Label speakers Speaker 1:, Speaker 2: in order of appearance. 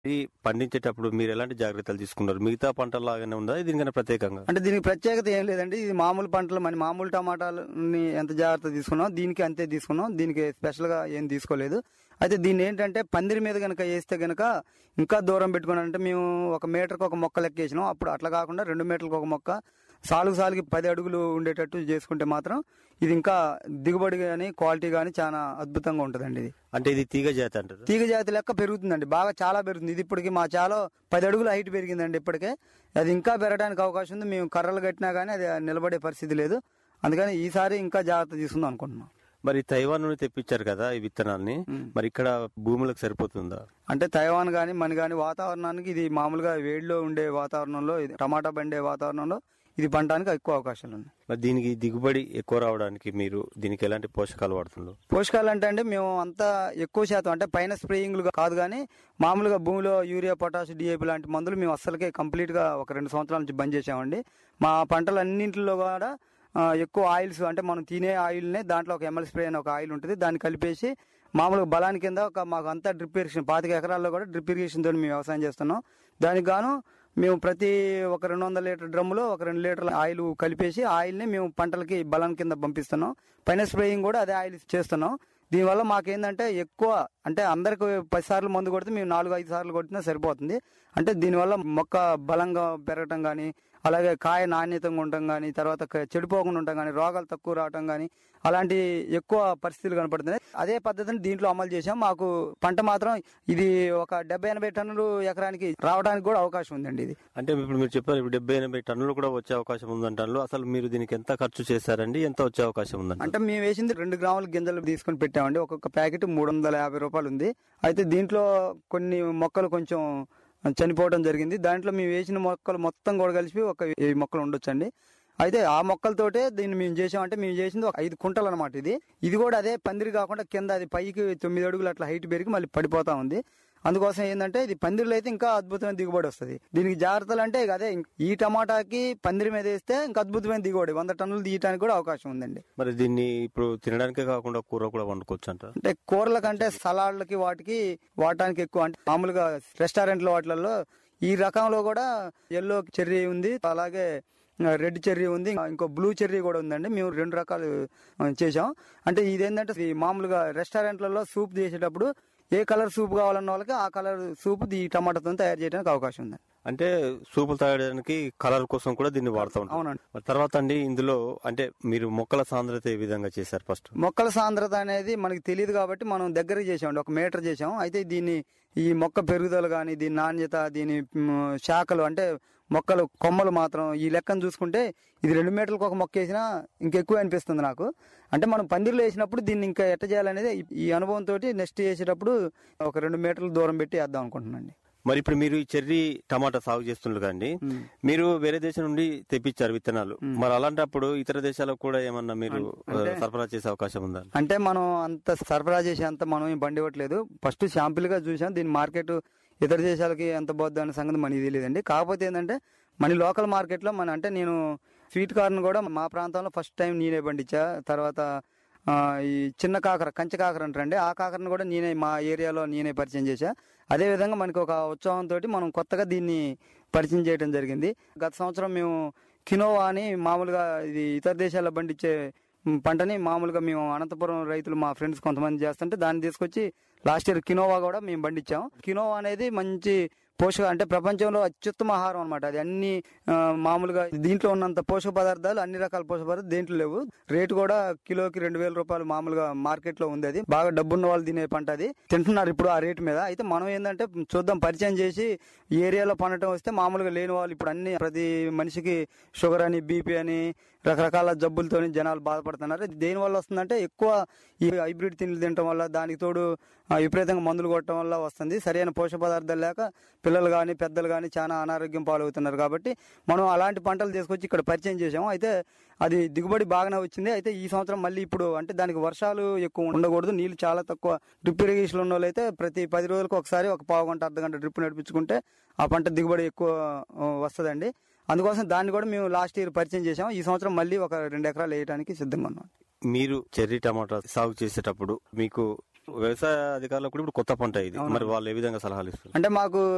Speaker 1: ఈ పండించేటప్పుడు మీరు ఎలాంటి జాగ్రత్తలు తీసుకున్నారు మిగతా పంటలాగానే ఉందా దీనికన్నా ప్రత్యేకంగా
Speaker 2: అంటే దీనికి ప్రత్యేకత ఏం లేదండి ఇది మామూలు పంటలు మన మామూలు టమాటాలని ఎంత జాగ్రత్త తీసుకున్నాం దీనికి అంతే తీసుకున్నాం దీనికి స్పెషల్ గా ఏం తీసుకోలేదు అయితే దీన్ని ఏంటంటే పందిరి మీద గనక వేస్తే గనక ఇంకా దూరం పెట్టుకున్నాం అంటే మేము ఒక మీటర్కి ఒక మొక్క లెక్క వేసినాం అప్పుడు అట్లా కాకుండా రెండు మీటర్లకు ఒక మొక్క సాలుగు సాలుకి పది అడుగులు ఉండేటట్టు చేసుకుంటే మాత్రం ఇది ఇంకా దిగుబడి కానీ క్వాలిటీ కానీ చాలా అద్భుతంగా ఉంటుందండి ఇది
Speaker 1: అంటే ఇది తీగ జాతి అంటారు
Speaker 2: తీగ జాతి లెక్క పెరుగుతుందండి బాగా చాలా పెరుగుతుంది ఇది ఇప్పటికి మా చాలా పది అడుగుల హైట్ పెరిగిందండి ఇప్పటికే అది ఇంకా పెరగడానికి అవకాశం ఉంది మేము కర్రలు కట్టినా కానీ అది నిలబడే పరిస్థితి లేదు అందుకని ఈసారి ఇంకా జాగ్రత్త తీసుకుందాం అనుకుంటున్నాం
Speaker 1: మరి తైవాన్ నుండి తెప్పించారు కదా ఈ విత్తనాల్ని మరి ఇక్కడ భూములకు సరిపోతుందా
Speaker 2: అంటే తైవాన్ కానీ మన కానీ వాతావరణానికి ఇది మామూలుగా వేడిలో ఉండే వాతావరణంలో ఇది టమాటా పండే వాతావరణంలో ఇది పండడానికి ఎక్కువ అవకాశాలు ఉన్నాయి
Speaker 1: మరి దీనికి దిగుబడి ఎక్కువ రావడానికి మీరు దీనికి ఎలాంటి పోషకాలు వాడుతున్నారు
Speaker 2: పోషకాలు అంటే అండి మేము అంతా ఎక్కువ శాతం అంటే పైన స్ప్రేయింగ్లు కాదు కానీ మామూలుగా భూమిలో యూరియా పొటాష్ డిఏపి లాంటి మందులు మేము అస్సలకే కంప్లీట్ గా ఒక రెండు సంవత్సరాల నుంచి బంద్ చేసామండి మా పంటలన్నింటిలో కూడా ఆ, ఎక్కువ ఆయిల్స్ అంటే మనం తినే ఆయిల్నే దాంట్లో ఒక ఎంఎల్ స్ప్రే అనే ఒక ఆయిల్ ఉంటుంది దాన్ని కలిపేసి మామూలుగా బలాని కింద ఒక మాకు అంతా డ్రిప్ ఇరిగేషన్ పాతిక ఎకరాల్లో కూడా డ్రిప్ ఇరిగేషన్ తోటి మేము వ్యవసాయం చేస్తున్నాం దానికి గాను మేము ప్రతి ఒక రెండు వందల లీటర్ డ్రమ్ములో ఒక రెండు లీటర్ల ఆయిల్ కలిపేసి ఆయిల్ని మేము పంటలకి బలం కింద పంపిస్తున్నాం పైన స్ప్రేయింగ్ కూడా అదే ఆయిల్ చేస్తున్నాం దీనివల్ల మాకేందంటే ఎక్కువ అంటే అందరికి పది సార్లు మందు కొడితే మేము నాలుగు ఐదు సార్లు కొట్టినా సరిపోతుంది అంటే దీనివల్ల మొక్క బలంగా పెరగటం కానీ అలాగే కాయ నాణ్యతంగా ఉండటం కానీ తర్వాత క- చెడిపోకుండా ఉండటం కానీ రోగాలు తక్కువ రావటం కానీ అలాంటి ఎక్కువ పరిస్థితులు కనపడుతున్నాయి అదే పద్ధతిని దీంట్లో అమలు చేసాం మాకు పంట మాత్రం ఇది ఒక డెబ్బై ఎనభై టన్నులు ఎకరానికి రావడానికి కూడా అవకాశం ఉందండి ఇది
Speaker 1: అంటే ఇప్పుడు మీరు చెప్పారు ఇప్పుడు డెబ్బై ఎనభై టన్నులు కూడా వచ్చే అవకాశం ఉందంటారు అసలు మీరు దీనికి ఎంత ఖర్చు చేశారండి ఎంత వచ్చే అవకాశం ఉందంట
Speaker 2: అంటే మేము వేసింది రెండు గ్రాముల గింజలు తీసుకొని పెట్టామండి ఒక్కొక్క ప్యాకెట్ మూడు వందల యాభై రూపాయలు ఉంది అయితే దీంట్లో కొన్ని మొక్కలు కొంచెం చనిపోవడం జరిగింది దాంట్లో మేము వేసిన మొక్కలు మొత్తం కూడా కలిపి ఒక వెయ్యి మొక్కలు ఉండొచ్చండి అయితే ఆ మొక్కలతోటే దీన్ని మేము చేసామంటే మేము చేసింది ఒక ఐదు కుంటలు అనమాట ఇది ఇది కూడా అదే పందిరి కాకుండా కింద అది పైకి తొమ్మిది అడుగులు అట్లా హైట్ పెరిగి మళ్ళీ పడిపోతా ఉంది అందుకోసం ఏంటంటే ఇది పందిరిలో అయితే ఇంకా అద్భుతమైన దిగుబడి వస్తుంది దీనికి జాగ్రత్తలు అంటే ఇక అదే ఈ టమాటాకి పందిరి మీద వేస్తే ఇంకా అద్భుతమైన దిగుబడి వంద టన్నులు తీయడానికి కూడా అవకాశం ఉందండి
Speaker 1: మరి దీన్ని ఇప్పుడు తినడానికే కాకుండా కూర కూడా వండుకోవచ్చు అంటారు
Speaker 2: అంటే కూరల కంటే సలాడ్లకి వాటికి వాడటానికి ఎక్కువ అంటే మామూలుగా రెస్టారెంట్ల వాటిలలో ఈ రకంలో కూడా ఎల్లో చెర్రీ ఉంది అలాగే రెడ్ చెర్రీ ఉంది ఇంకో బ్లూ చెర్రీ కూడా ఉందండి మేము రెండు రకాలు ఆ, చేసాం అంటే ఇదేంటంటే ఈ మామూలుగా రెస్టారెంట్లలో సూప్ చేసేటప్పుడు ఏ కలర్ సూప్ కావాలన్న వాళ్ళకి ఆ కలర్ సూప్ ఈ టమాటాతో తయారు చేయడానికి అవకాశం ఉంది
Speaker 1: అంటే సూపులు తాగడానికి కలర్ కోసం కూడా దీన్ని వాడుతూ ఉంటారు
Speaker 2: అవునండి
Speaker 1: మరి తర్వాత అండి ఇందులో అంటే మీరు మొక్కల సాంద్రత ఏ విధంగా చేశారు ఫస్ట్
Speaker 2: మొక్కల సాంద్రత అనేది మనకి తెలియదు కాబట్టి మనం దగ్గర చేసామండి ఒక మీటర్ చేసాం అయితే దీన్ని ఈ మొక్క పెరుగుదల కానీ దీని నాణ్యత దీని మ్, శాఖలు అంటే మొక్కలు కొమ్మలు మాత్రం ఈ లెక్కను చూసుకుంటే ఇది రెండు మీటర్లకు ఒక మొక్క వేసినా ఇంకెక్కువ అనిపిస్తుంది నాకు అంటే మనం పందిరిలో వేసినప్పుడు దీన్ని ఇంకా ఎట్ట చేయాలనేది ఈ- ఈ అనుభవంతో నెక్స్ట్ వేసేటప్పుడు ఒక రెండు మీటర్ల దూరం పెట్టి వేద్దాం అనుకుంటున్నాండి
Speaker 1: మరి ఇప్పుడు మీరు ఈ చెర్రీ టమాటా సాగు చేస్తున్నారు కండి మీరు వేరే దేశం నుండి తెప్పించారు విత్తనాలు మరి అలాంటప్పుడు ఇతర దేశాలకు కూడా ఏమన్నా మీరు
Speaker 2: అంటే-
Speaker 1: సరఫరా చేసే అవకాశం ఉందా
Speaker 2: అంటే మనం అంత సరఫరా చేసే అంత మనం ఏం బండి ఇవ్వట్లేదు ఫస్ట్ శాంపిల్ గా చూసాం దీని మార్కెట్ ఇతర దేశాలకి ఎంత పోద్ది అనే సంగతి మనకి తెలియదండి కాకపోతే ఏంటంటే మన లోకల్ మార్కెట్ లో మన అంటే నేను స్వీట్ కార్న్ కూడా మా ప్రాంతంలో ఫస్ట్ టైం నేనే పండించా తర్వాత ఆ, ఈ చిన్న కాకర కంచె కాకర అంటారండి ఆ కాకరను కూడా నేనే మా ఏరియాలో నేనే పరిచయం చేశా అదే విధంగా మనకి ఒక ఉత్సాహంతో మనం కొత్తగా దీన్ని పరిచయం చేయడం జరిగింది గత సంవత్సరం మేము కినోవా అని మామూలుగా ఇది ఇతర దేశాల్లో పండించే మ్, పంటని మామూలుగా మేము అనంతపురం రైతులు మా ఫ్రెండ్స్ కొంతమంది చేస్తుంటే దాన్ని తీసుకొచ్చి లాస్ట్ ఇయర్ కినోవా కూడా మేము పండించాం కినోవా అనేది మంచి పోషక అంటే ప్రపంచంలో అత్యుత్తమ ఆహారం అనమాట అది అన్ని ఆ, మామూలుగా దీంట్లో ఉన్నంత పోషక పదార్థాలు అన్ని రకాల పోషక పదార్థాలు దేంట్లో లేవు రేటు కూడా కిలోకి రెండు వేల రూపాయలు మామూలుగా మార్కెట్ లో ఉంది అది బాగా డబ్బున్న వాళ్ళు తినే పంట అది తింటున్నారు ఇప్పుడు ఆ రేటు మీద అయితే మనం ఏంటంటే చూద్దాం పరిచయం చేసి ఈ ఏరియాలో పండటం వస్తే మామూలుగా లేని వాళ్ళు ఇప్పుడు అన్ని ప్రతి మనిషికి షుగర్ అని బీపీ అని రకరకాల జబ్బులతో జనాలు బాధపడుతున్నారు దేని వల్ల వస్తుందంటే ఎక్కువ ఈ హైబ్రిడ్ తిండి తినటం వల్ల దానికి తోడు ఆ, విపరీతంగా మందులు కొట్టడం వల్ల వస్తుంది సరైన పోషక పదార్థాలు లేక పిల్లలు కానీ పెద్దలు కానీ చాలా అనారోగ్యం పాలవుతున్నారు కాబట్టి మనం అలాంటి పంటలు తీసుకొచ్చి ఇక్కడ పరిచయం చేసాము అయితే అది దిగుబడి బాగానే వచ్చింది అయితే ఈ సంవత్సరం మళ్ళీ ఇప్పుడు అంటే దానికి వర్షాలు ఎక్కువ ఉండకూడదు నీళ్లు చాలా తక్కువ డ్రిప్ ఇరిగేషన్ ఉన్న అయితే ప్రతి పది రోజులకు ఒకసారి ఒక పావు గంట అర్ధ గంట డ్రిప్ నడిపించుకుంటే ఆ పంట దిగుబడి ఎక్కువ ఆ, వస్తదండి అందుకోసం దాన్ని కూడా మేము లాస్ట్ ఇయర్ పరిచయం చేసాం ఈ సంవత్సరం మళ్ళీ ఒక రెండు ఎకరాలు వేయడానికి సిద్ధంగా ఉన్నాం
Speaker 1: మీరు చెర్రీ టమాటా సాగు చేసేటప్పుడు మీకు వ్యవసాయ అధికారులకు కూడా ఇప్పుడు కొత్త పంట ఇది మరి వాళ్ళు ఏ విధంగా సలహాలు ఇస్తారు
Speaker 2: అంటే మాకు